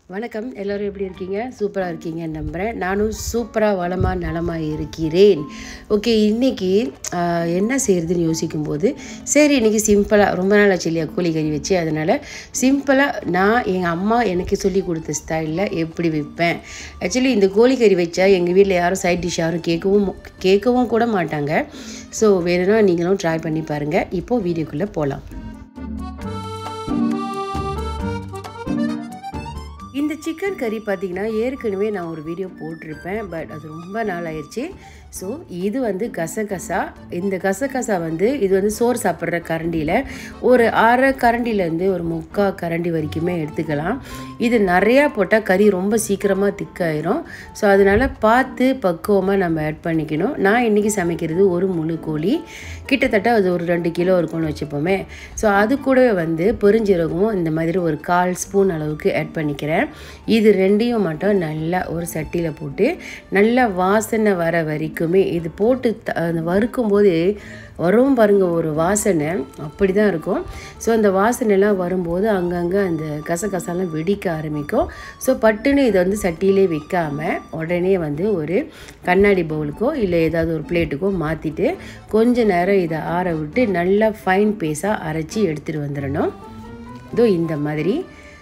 வணக்கம் எல்லோரும் எப்படி இருக்கீங்க சூப்பராக இருக்கீங்க நம்புகிறேன் நானும் சூப்பராக வளமாக நலமாக இருக்கிறேன் ஓகே இன்றைக்கி என்ன செய்கிறதுன்னு யோசிக்கும்போது சரி இன்றைக்கி சிம்பிளாக ரொம்ப நாள் ஆச்சு இல்லையா கோழி கறி வச்சு அதனால் சிம்பிளாக நான் எங்கள் அம்மா எனக்கு சொல்லி கொடுத்த ஸ்டைலில் எப்படி வைப்பேன் ஆக்சுவலி இந்த கோழி கறி வச்சா எங்கள் வீட்டில் யாரும் சைட் டிஷ் யாரும் கேட்கவும் கேட்கவும் கூட மாட்டாங்க ஸோ வேணும்னா நீங்களும் ட்ரை பண்ணி பாருங்கள் இப்போது வீடியோக்குள்ளே போகலாம் இந்த சிக்கன் கறி பார்த்திங்கன்னா ஏற்கனவே நான் ஒரு வீடியோ போட்டிருப்பேன் பட் அது ரொம்ப நாள் ஆயிடுச்சு ஸோ இது வந்து கசகசா இந்த கசகசா வந்து இது வந்து சோறு சாப்பிட்ற கரண்டியில் ஒரு அரை கரண்டிலேருந்து ஒரு முக்கால் கரண்டி வரைக்குமே எடுத்துக்கலாம் இது நிறையா போட்டால் கறி ரொம்ப சீக்கிரமாக திக்காயிரும் ஸோ அதனால் பார்த்து பக்குவமாக நம்ம ஆட் பண்ணிக்கணும் நான் இன்றைக்கி சமைக்கிறது ஒரு முழு கோழி கிட்டத்தட்ட அது ஒரு ரெண்டு கிலோ இருக்கும்னு வச்சுப்போமே ஸோ அது கூடவே வந்து பெருஞ்சீரகமும் இந்த மாதிரி ஒரு கால் ஸ்பூன் அளவுக்கு ஆட் பண்ணிக்கிறேன் இது ரெண்டையும் மட்டும் நல்லா ஒரு சட்டியில் போட்டு நல்லா வாசனை வர வரைக்குமே இது போட்டு த அந்த வறுக்கும்போது வரும் பாருங்க ஒரு வாசனை அப்படி தான் இருக்கும் ஸோ அந்த வாசனைலாம் வரும்போது அங்கங்கே அந்த கசகசாலாம் வெடிக்க ஆரம்பிக்கும் ஸோ பட்டுன்னு இதை வந்து சட்டியிலே வைக்காமல் உடனே வந்து ஒரு கண்ணாடி பவுலுக்கோ இல்லை ஏதாவது ஒரு பிளேட்டுக்கோ மாற்றிட்டு கொஞ்ச நேரம் இதை ஆற விட்டு நல்லா ஃபைன் பேஸாக அரைச்சி எடுத்துகிட்டு வந்துடணும் இதோ இந்த மாதிரி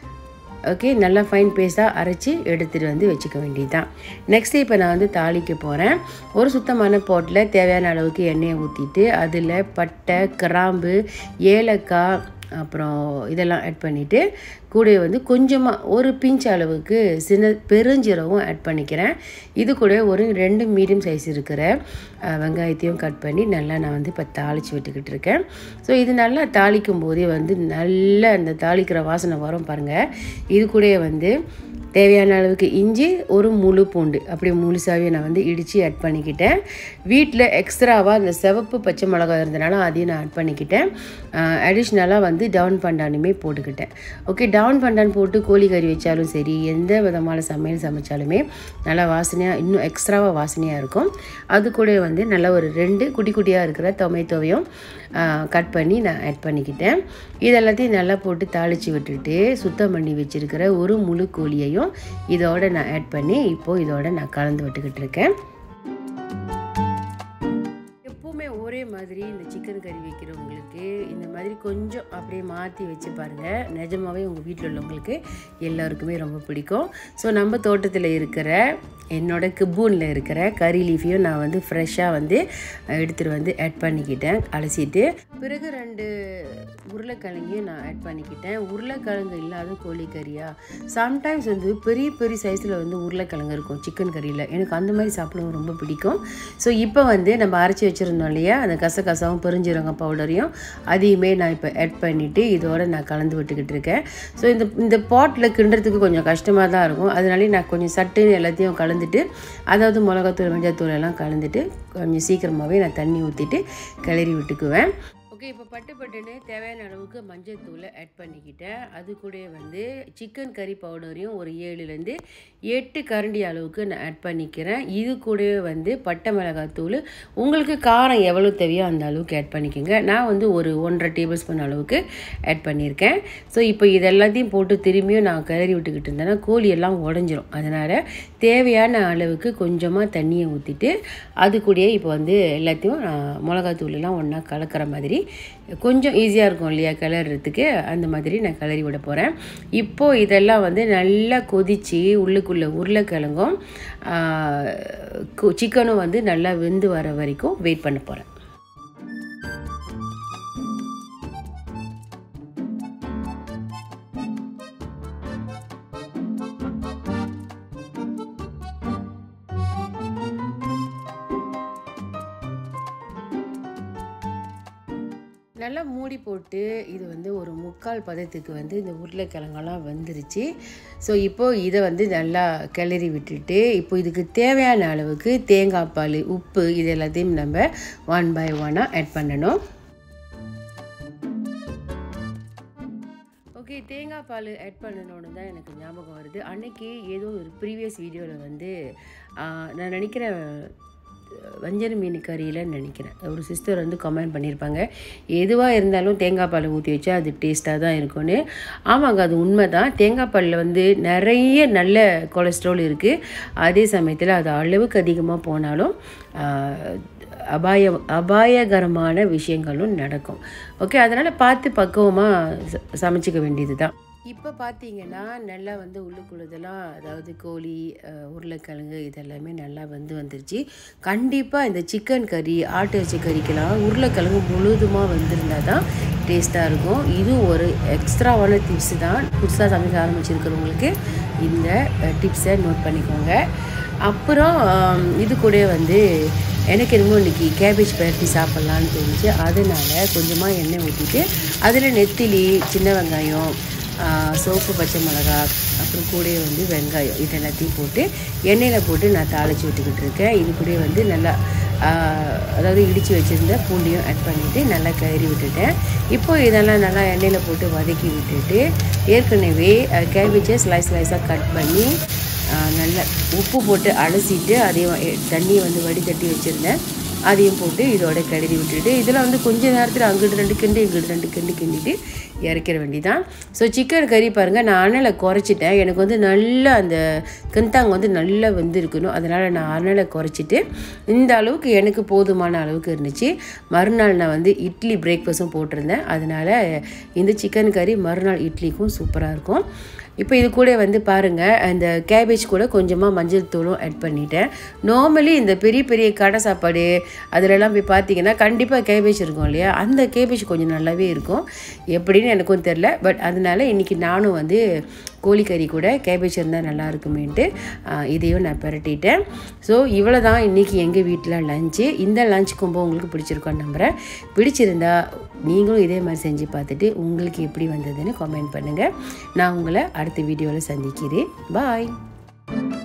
ஓகே நல்லா ஃபைன் பேஸ்ட்டாக அரைச்சி எடுத்துகிட்டு வந்து வச்சுக்க வேண்டியது தான் நெக்ஸ்ட்டு இப்போ நான் வந்து தாளிக்க போகிறேன் ஒரு சுத்தமான போட்டில் தேவையான அளவுக்கு எண்ணெயை ஊற்றிட்டு அதில் பட்டை கிராம்பு ஏலக்காய் அப்புறம் இதெல்லாம் ஆட் பண்ணிவிட்டு கூட வந்து கொஞ்சமாக ஒரு பிஞ்ச் அளவுக்கு சின்ன பெருஞ்சீரகம் ஆட் பண்ணிக்கிறேன் இது கூட ஒரு ரெண்டு மீடியம் சைஸ் இருக்கிற வெங்காயத்தையும் கட் பண்ணி நல்லா நான் வந்து இப்போ தாளித்து விட்டுக்கிட்டு இருக்கேன் ஸோ இது நல்லா தாளிக்கும் போதே வந்து நல்ல அந்த தாளிக்கிற வாசனை வரும் பாருங்கள் இது கூட வந்து தேவையான அளவுக்கு இஞ்சி ஒரு முழு பூண்டு அப்படி முழுசாகவே நான் வந்து இடித்து ஆட் பண்ணிக்கிட்டேன் வீட்டில் எக்ஸ்ட்ராவாக அந்த சிவப்பு பச்சை மிளகாய் இருந்தனால அதையும் நான் ஆட் பண்ணிக்கிட்டேன் அடிஷ்னலாக வந்து டவுன் பண்டானுமே போட்டுக்கிட்டேன் ஓகே டவுன் பண்டான் போட்டு கோழி கறி வச்சாலும் சரி எந்த விதமான சமையல் சமைச்சாலுமே நல்லா வாசனையாக இன்னும் எக்ஸ்ட்ராவாக வாசனையாக இருக்கும் அது கூட வந்து நல்லா ஒரு ரெண்டு குட்டி குட்டியாக இருக்கிற டொமேட்டோவையும் கட் பண்ணி நான் ஆட் பண்ணிக்கிட்டேன் இது எல்லாத்தையும் நல்லா போட்டு தாளித்து விட்டுட்டு சுத்தம் பண்ணி வச்சுருக்கிற ஒரு முழு கோழியையும் இதோட நான் ஆட் பண்ணி இப்போது இதோட நான் கலந்து விட்டுக்கிட்டு இருக்கேன் எப்போவுமே ஒரே மாதிரி இந்த சிக்கன் கறி வைக்கிறவங்களுக்கு இந்த மாதிரி கொஞ்சம் அப்படியே மாற்றி வச்சு பாருங்கள் நிஜமாகவே உங்கள் வீட்டில் உள்ளவங்களுக்கு எல்லாருக்குமே ரொம்ப பிடிக்கும் ஸோ நம்ம தோட்டத்தில் இருக்கிற என்னோட கிப்பூனில் இருக்கிற கறி லீஃபையும் நான் வந்து ஃப்ரெஷ்ஷாக வந்து எடுத்துகிட்டு வந்து ஆட் பண்ணிக்கிட்டேன் அலசிட்டு பிறகு ரெண்டு உருளைக்கிழங்கையும் நான் ஆட் பண்ணிக்கிட்டேன் உருளைக்கிழங்கு இல்லாத கோழி கறியா சம்டைம்ஸ் வந்து பெரிய பெரிய சைஸில் வந்து உருளைக்கிழங்கு இருக்கும் சிக்கன் கறியில் எனக்கு அந்த மாதிரி சாப்பிடவும் ரொம்ப பிடிக்கும் ஸோ இப்போ வந்து நம்ம அரைச்சி வச்சுருந்தோம் இல்லையா அந்த கசகசாவும் பெருஞ்சீரகம் பவுடரையும் அதையுமே நான் இப்போ ஆட் பண்ணிவிட்டு இதோட நான் கலந்து விட்டுக்கிட்டு இருக்கேன் ஸோ இந்த இந்த பாட்டில் கிண்டுறதுக்கு கொஞ்சம் கஷ்டமாக தான் இருக்கும் அதனாலே நான் கொஞ்சம் சட்டுன்னு எல்லாத்தையும் கலந்துட்டு அதாவது மிளகாத்தூள் மஞ்சத்தூள் எல்லாம் கலந்துட்டு கொஞ்சம் சீக்கிரமாகவே நான் தண்ணி ஊற்றிட்டு கிளறி விட்டுக்குவேன் ஓகே இப்போ பட்டு பட்டுன்னு தேவையான அளவுக்கு மஞ்சள் தூளை ஆட் பண்ணிக்கிட்டேன் அது கூட வந்து சிக்கன் கறி பவுடரையும் ஒரு ஏழுலேருந்து எட்டு கரண்டி அளவுக்கு நான் ஆட் பண்ணிக்கிறேன் இது கூடவே வந்து பட்டை மிளகாய் தூள் உங்களுக்கு காரம் எவ்வளோ தேவையோ அந்த அளவுக்கு ஆட் பண்ணிக்கோங்க நான் வந்து ஒரு ஒன்றரை டேபிள் ஸ்பூன் அளவுக்கு ஆட் பண்ணியிருக்கேன் ஸோ இப்போ இது எல்லாத்தையும் போட்டு திரும்பியும் நான் கிளறி விட்டுக்கிட்டு இருந்தேன்னா கோழி எல்லாம் உடஞ்சிரும் அதனால் தேவையான அளவுக்கு கொஞ்சமாக தண்ணியை ஊற்றிட்டு அது கூடயே இப்போ வந்து எல்லாத்தையும் மிளகாத்தூளெல்லாம் ஒன்றா கலக்கிற மாதிரி கொஞ்சம் ஈஸியாக இருக்கும் இல்லையா கிளறதுக்கு அந்த மாதிரி நான் கிளறி விட போகிறேன் இப்போது இதெல்லாம் வந்து நல்லா கொதித்து உள்ளுக்குள்ளே உருளைக்கிழங்கும் சிக்கனும் வந்து நல்லா வெந்து வர வரைக்கும் வெயிட் பண்ண போகிறேன் நல்லா மூடி போட்டு இது வந்து ஒரு முக்கால் பதத்துக்கு வந்து இந்த உருளைக்கிழங்கெல்லாம் வந்துருச்சு ஸோ இப்போது இதை வந்து நல்லா கிளறி விட்டுட்டு இப்போ இதுக்கு தேவையான அளவுக்கு தேங்காய் பால் உப்பு இது எல்லாத்தையும் நம்ம ஒன் பை ஒன்னாக ஆட் பண்ணணும் ஓகே தேங்காய் பால் ஆட் பண்ணணுன்னு தான் எனக்கு ஞாபகம் வருது அன்னைக்கு ஏதோ ஒரு ப்ரீவியஸ் வீடியோவில் வந்து நான் நினைக்கிறேன் வஞ்சர மீன் கறியிலன்னு நினைக்கிறேன் ஒரு சிஸ்டர் வந்து கமெண்ட் பண்ணியிருப்பாங்க எதுவாக இருந்தாலும் தேங்காய் பால் ஊற்றி வச்சா அது டேஸ்ட்டாக தான் இருக்கும்னு ஆமாங்க அது உண்மை தான் தேங்காய் பாலில் வந்து நிறைய நல்ல கொலஸ்ட்ரால் இருக்குது அதே சமயத்தில் அது அளவுக்கு அதிகமாக போனாலும் ஆஹ், அபாய அபாயகரமான விஷயங்களும் நடக்கும் ஓகே அதனால் பார்த்து பக்குவமாக சமைச்சிக்க வேண்டியது தான் இப்போ பார்த்தீங்கன்னா நல்லா வந்து உள்ளுக்குள்ளதெல்லாம் அதாவது கோழி அஹ், உருளைக்கிழங்கு இதெல்லாமே நல்லா வந்து வந்துருச்சு கண்டிப்பாக இந்த சிக்கன் கறி ஆட்டு இறைச்சி கறிக்கெல்லாம் உருளைக்கிழங்கு முழுதுமாக வந்திருந்தால் தான் டேஸ்ட்டாக இருக்கும் இது ஒரு எக்ஸ்ட்ராவான டிப்ஸ் தான் புதுசாக சமைக்க ஆரம்பிச்சிருக்கிறவங்களுக்கு இந்த டிப்ஸை நோட் பண்ணிக்கோங்க அப்புறம் ஆம், இது கூட வந்து எனக்கு என்னமோ இன்னைக்கு கேபேஜ் பரட்டி சாப்பிட்லான்னு தோணுச்சு அதனால் கொஞ்சமாக எண்ணெய் ஊற்றிட்டு அதில் நெத்திலி சின்ன வெங்காயம் ஆ, சோப்பு பச்சை மிளகா அப்புறம் கூடயே வந்து வெங்காயம் இது எல்லாத்தையும் போட்டு எண்ணெயில் போட்டு நான் தாளித்து விட்டுக்கிட்டு இருக்கேன் இது கூட வந்து நல்லா ஆ, அதாவது இடித்து வச்சுருந்த பூண்டியும் ஆட் பண்ணிவிட்டு நல்லா கிளறி விட்டுட்டேன் இப்போ இதெல்லாம் நல்லா எண்ணெயில் போட்டு வதக்கி விட்டுட்டு ஏற்கனவே கேபேஜை ஸ்லைஸ் ஸ்லைஸாக கட் பண்ணி ஆஹ் நல்லா உப்பு போட்டு அலசிட்டு அதையும் எ- தண்ணியை வந்து வடிகட்டி வச்சுருந்தேன் அதையும் போட்டு இதோட கிளறி விட்டுட்டு இதில் வந்து கொஞ்ச நேரத்தில் அங்கிட்டு ரெண்டு கிண்டு இங்கிட்டு ரெண்டு கிண்டு கிண்டிட்டு இறக்கிற வேண்டிதான் ஸோ சிக்கன் கறி பாருங்கள் நான் அனலை குறைச்சிட்டேன் எனக்கு வந்து நல்லா அந்த கந்தாங் வந்து நல்லா வந்து இருக்கணும் அதனால் நான் அனலை குறைச்சிட்டு இந்த அளவுக்கு எனக்கு போதுமான அளவுக்கு இருந்துச்சு மறுநாள் நான் வந்து இட்லி பிரேக்ஃபாஸ்ட்டும் போட்டிருந்தேன் அதனால் இந்த சிக்கன் கறி மறுநாள் இட்லிக்கும் சூப்பராக இருக்கும் இப்போ இது கூட வந்து பாருங்கள் அந்த கேபேஜ் கூட கொஞ்சமாக மஞ்சள் தூளும் ஆட் பண்ணிட்டேன் நார்மலி இந்த பெரிய பெரிய கடை சாப்பாடு அதிலெல்லாம் போய் பார்த்தீங்கன்னா கண்டிப்பாக கேபேஜ் இருக்கும் இல்லையா அந்த கேபேஜ் கொஞ்சம் நல்லாவே இருக்கும் எப்படின்னு எனக்கும் தெரில பட் அதனால இன்றைக்கி நானும் வந்து கோழிக்கறி கூட கேபேஜ் இருந்தால் நல்லா இருக்குமேன்ட்டு ஆஹ், இதையும் நான் பிரட்டிட்டேன் ஸோ இவ்வளோ தான் இன்றைக்கி எங்கள் வீட்டில் லஞ்சு இந்த லஞ்ச் கொம்போ உங்களுக்கு பிடிச்சிருக்கோன்னு நம்புகிறேன் பிடிச்சிருந்தா நீங்களும் இதே மாதிரி செஞ்சு பார்த்துட்டு உங்களுக்கு எப்படி வந்ததுன்னு கமெண்ட் பண்ணுங்கள் நான் உங்களை அடுத்த வீடியோவில் சந்திக்கிறேன் பாய்